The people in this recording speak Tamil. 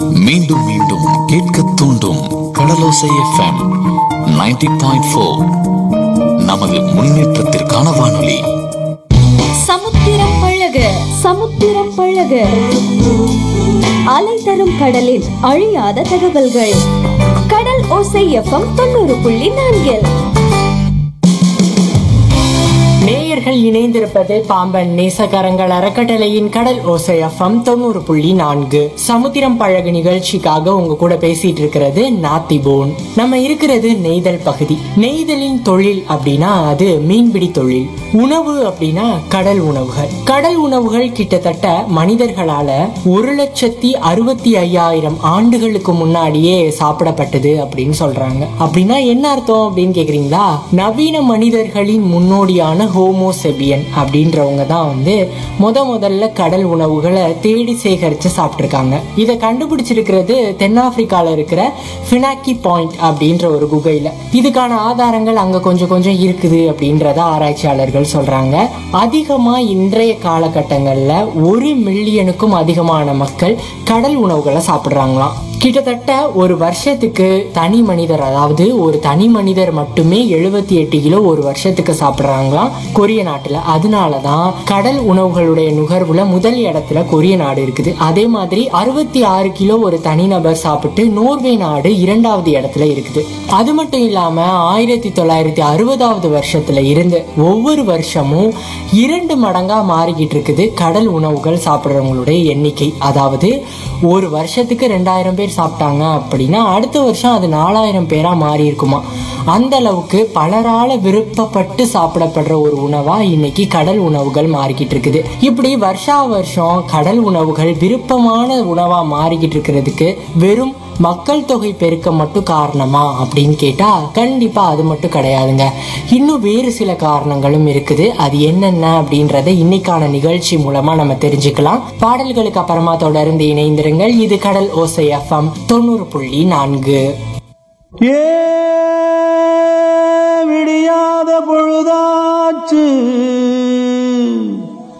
மீண்டும் மீண்டும் கேட்க தூண்டும் கடலோசை எஃப்எம் 90.4 பாயிண்ட் ஃபோர் நமது முன்னேற்றத்திற்கான வானொலி சமுத்திரம் பழக சமுத்திரம் பழக அலை தரும் கடலில் அழியாத தகவல்கள் கடல் ஓசை எஃப்எம் தொண்ணூறு புள்ளி நான்கில் நேயர்கள் இணைந்திருப்பது பாம்பன் நேசகரங்கள் அறக்கட்டளையின் கடல் ஓசை எஃப்எம் தொண்ணூறு புள்ளி நான்கு சமுத்திரம் பழகு நிகழ்ச்சிக்காக உங்க கூட பேசிட்டு இருக்கிறது நாத்திபோன் நம்ம இருக்கிறது நெய்தல் பகுதி நெய்தலின் தொழில் அப்படின்னா அது மீன்பிடி தொழில் உணவு அப்படின்னா கடல் உணவுகள் கடல் உணவுகள் கிட்டத்தட்ட மனிதர்களால ஒரு லட்சத்தி அறுபத்தி ஐயாயிரம் ஆண்டுகளுக்கு முன்னாடியே சாப்பிடப்பட்டது அப்படின்னு சொல்றாங்க அப்படின்னா என்ன அர்த்தம் அப்படின்னு கேக்குறீங்களா நவீன மனிதர்களின் முன்னோடியான ஹோமோசெபியன் அப்படின்றவங்க தான் வந்து முத முதல்ல கடல் உணவுகளை தேடி சேகரித்து சாப்பிட்ருக்காங்க இதை கண்டுபிடிச்சிருக்கிறது தென்னாப்பிரிக்கால இருக்கிற ஃபினாக்கி பாயிண்ட் அப்படின்ற ஒரு குகையில இதுக்கான ஆதாரங்கள் அங்க கொஞ்சம் கொஞ்சம் இருக்குது அப்படின்றத ஆராய்ச்சியாளர்கள் சொல்றாங்க அதிகமா இன்றைய காலகட்டங்கள்ல ஒரு மில்லியனுக்கும் அதிகமான மக்கள் கடல் உணவுகளை சாப்பிடுறாங்களாம் கிட்டத்தட்ட ஒரு வருஷத்துக்கு தனி மனிதர் அதாவது ஒரு தனி மனிதர் மட்டுமே எழுபத்தி எட்டு கிலோ ஒரு வருஷத்துக்கு சாப்பிட்றாங்களாம் கொரிய நாட்டுல அதனால தான் கடல் உணவுகளுடைய நுகர்வுல முதல் இடத்துல கொரிய நாடு இருக்குது அதே மாதிரி அறுபத்தி ஆறு கிலோ ஒரு தனிநபர் சாப்பிட்டு நோர்வே நாடு இரண்டாவது இடத்துல இருக்குது அது மட்டும் இல்லாம ஆயிரத்தி தொள்ளாயிரத்தி அறுபதாவது வருஷத்துல இருந்து ஒவ்வொரு வருஷமும் இரண்டு மடங்கா மாறிக்கிட்டு இருக்குது கடல் உணவுகள் சாப்பிட்றவங்களுடைய எண்ணிக்கை அதாவது ஒரு வருஷத்துக்கு ரெண்டாயிரம் பேர் சாப்பிட்டாங்க அப்படின்னா அடுத்த வருஷம் அது நாலாயிரம் பேரா மாறி இருக்குமா அந்த அளவுக்கு பலரால விருப்பப்பட்டு சாப்பிடப்படுற ஒரு உணவா இன்னைக்கு கடல் உணவுகள் மாறிக்கிட்டு இருக்குது இப்படி வருஷா வருஷம் கடல் உணவுகள் விருப்பமான உணவா மாறிக்கிட்டு இருக்கிறதுக்கு வெறும் மக்கள் தொகை பெருக்கம் மட்டும் காரணமா அப்படின்னு கேட்டா கண்டிப்பா அது மட்டும் கிடையாதுங்க இன்னும் வேறு சில காரணங்களும் இருக்குது அது என்னென்ன அப்படின்றத இன்னைக்கான நிகழ்ச்சி மூலமா நம்ம தெரிஞ்சுக்கலாம் பாடல்களுக்கு அப்புறமா தொடர்ந்து இணைந்திருங்கள் இது கடல் ஓசை எஃப்எம் தொண்ணூறு புள்ளி நான்கு ஏ விடியாத பொழுதாச்சு